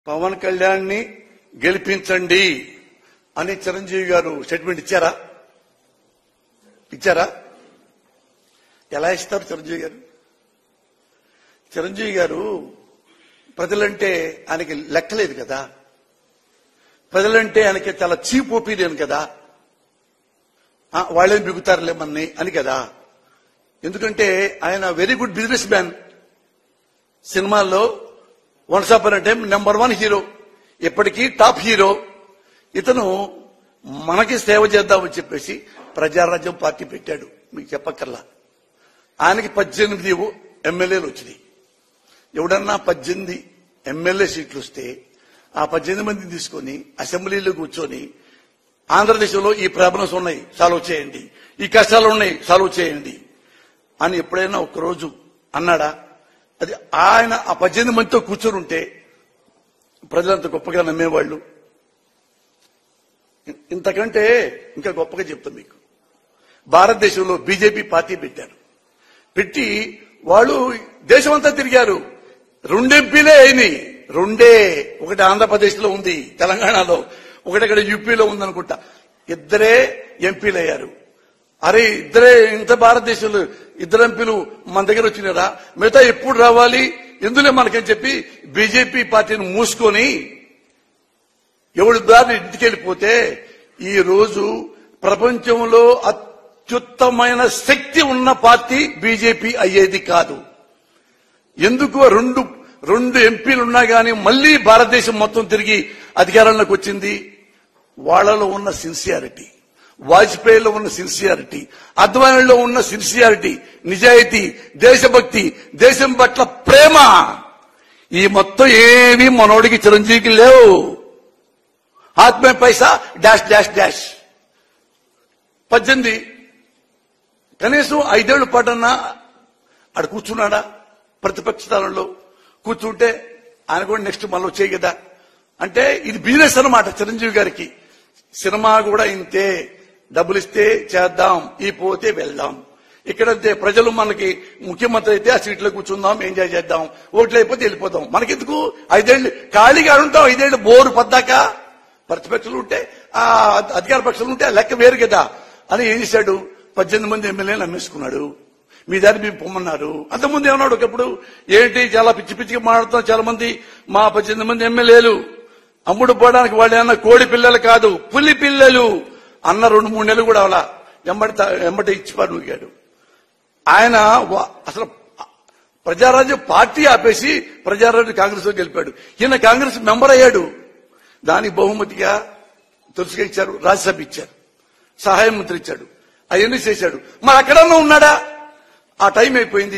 పవన్ కళ్యాణ్ ని గెలిపించండి అని చిరంజీవి గారు స్టేట్మెంట్ ఇచ్చారా ఇచ్చారా ఎలా ఇస్తారు చిరంజీవి గారు చిరంజీవి గారు ప్రజలంటే ఆయనకి లెక్కలేదు కదా ప్రజలంటే ఆయనకి చాలా చీప్ ఒపీనియన్ కదా ఆ, వాళ్ళేం బిగుతారులే మన్ని అని కదా ఎందుకంటే ఆయన వెరీ గుడ్ బిజినెస్ మ్యాన్ సినిమాల్లో once up time number one hero ఇప్పటికీ టాప్ హీరో ఇతను మనకి సేవ చేద్దామని చెప్పేసి ప్రజారాజ్యం పార్టీ పెట్టాడు మీకు చెప్పక్కర్లా ఆయనకి పద్దెనిమిది ఎమ్మెల్యేలు వచ్చినాయి ఎవడన్నా పద్దెనిమిది ఎమ్మెల్యే సీట్లు వస్తే ఆ పద్దెనిమిది మందిని తీసుకొని అసెంబ్లీలో కూర్చొని ఆంధ్రదేశంలో ఈ ప్రాబ్లమ్స్ ఉన్నాయి సాల్వ్ చేయండి ఈ కష్టాలు ఉన్నాయి సాల్వ్ చేయండి అని ఎప్పుడైనా ఒక్కరోజు అన్నాడా అది ఆయన ఆ పద్దెనిమిది మందితో కూర్చొని ఉంటే ప్రజలంత గొప్పగా నమ్మేవాళ్ళు ఇ- ఇంతకంటే ఇంకా గొప్పగా చెప్తాం మీకు భారతదేశంలో బీజేపీ పార్టీ పెట్టారు పెట్టి వాళ్ళు దేశమంతా తిరిగారు రెండు ఎంపీలే అయినాయి రెండే ఒకటి ఆంధ్రప్రదేశ్ లో ఉంది తెలంగాణలో ఒకటి ఇక్కడ యూపీలో ఉందనుకుంటా ఇద్దరే ఎంపీలు అయ్యారు అరే ఇద్దరే ఇంత భారతదేశంలో ఇద్దరు ఎంపీలు మన దగ్గర వచ్చినారా మిగతా ఎప్పుడు రావాలి ఎందులో మనకని చెప్పి బీజేపీ పార్టీని మూసుకొని ఎవడి దారిని ఇంటికి వెళ్ళిపోతే ఈ రోజు ప్రపంచంలో అత్యుత్తమైన శక్తి ఉన్న పార్టీ బీజేపీ అయ్యేది కాదు ఎందుకు రెండు రెండు ఎంపీలు ఉన్నా గానీ మళ్లీ భారతదేశం మొత్తం తిరిగి అధికారంలోకి వచ్చింది వాళ్ళలో ఉన్న సిన్సియారిటీ వాజ్పేయిలో ఉన్న సిన్సియారిటీ అద్వానీలో ఉన్న సిన్సియారిటీ నిజాయితీ దేశభక్తి దేశం పట్ల ప్రేమ ఈ మొత్తం ఏమీ మనోడికి చిరంజీవికి లేవు ఆత్మే పైసా డాష్ డాష్ డాష్ పద్దెనిమిది కనీసం ఐదేళ్ల పాటన్నా ఆడ కూర్చున్నాడా ప్రతిపక్ష స్థానంలో కూర్చుంటే ఆయన కూడా నెక్స్ట్ మళ్ళీ వచ్చేయి కదా అంటే ఇది బిజినెస్ అన్నమాట చిరంజీవి గారికి సినిమా కూడా ఇంతే డబ్బులు ఇస్తే చేద్దాం ఈ పోతే వెళ్దాం ఇక్కడంతే ప్రజలు మనకి ముఖ్యమంత్రి అయితే ఆ సీట్లో కూర్చుందాం ఎంజాయ్ చేద్దాం ఓట్లు అయిపోతే వెళ్ళిపోదాం మనకెందుకు ఐదేళ్లు ఖాళీగా ఉంటాం ఐదేళ్లు బోరు పద్దాక ప్రతిపక్షాలు ఉంటే ఆ అధికార పక్షాలు ఉంటే ఆ లెక్క వేరు కదా అని ఏం చేశాడు పద్దెనిమిది మంది ఎమ్మెల్యేలు అమ్మేసుకున్నాడు మీ దారి మేము పొమ్మన్నారు అంతకుముందు ఏమన్నాడు ఒకప్పుడు ఏంటి చాలా పిచ్చి పిచ్చిగా మాట్లాడుతున్నాం చాలా మంది మా పద్దెనిమిది మంది ఎమ్మెల్యేలు అమ్ముడు పోవడానికి వాళ్ళు ఏమన్నా కోడి పిల్లలు కాదు పులి పిల్లలు అన్న రెండు మూడు నెలలు కూడా అలా ఎమ్మటి తా- ఎమ్మటి ఇచ్చి పనుగాడు ఆయన వా- అసలు ప్రజారాజ్యం పార్టీ ఆపేసి ప్రజారాజ్యం కాంగ్రెస్ లో గెలిపాడు ఈయన కాంగ్రెస్ మెంబర్ అయ్యాడు దానికి బహుమతిగా తులసిగా ఇచ్చారు రాజ్యసభ ఇచ్చారు సహాయ మంత్రి ఇచ్చాడు అవన్నీ చేశాడు మరి అక్కడన్నా ఉన్నాడా ఆ టైం అయిపోయింది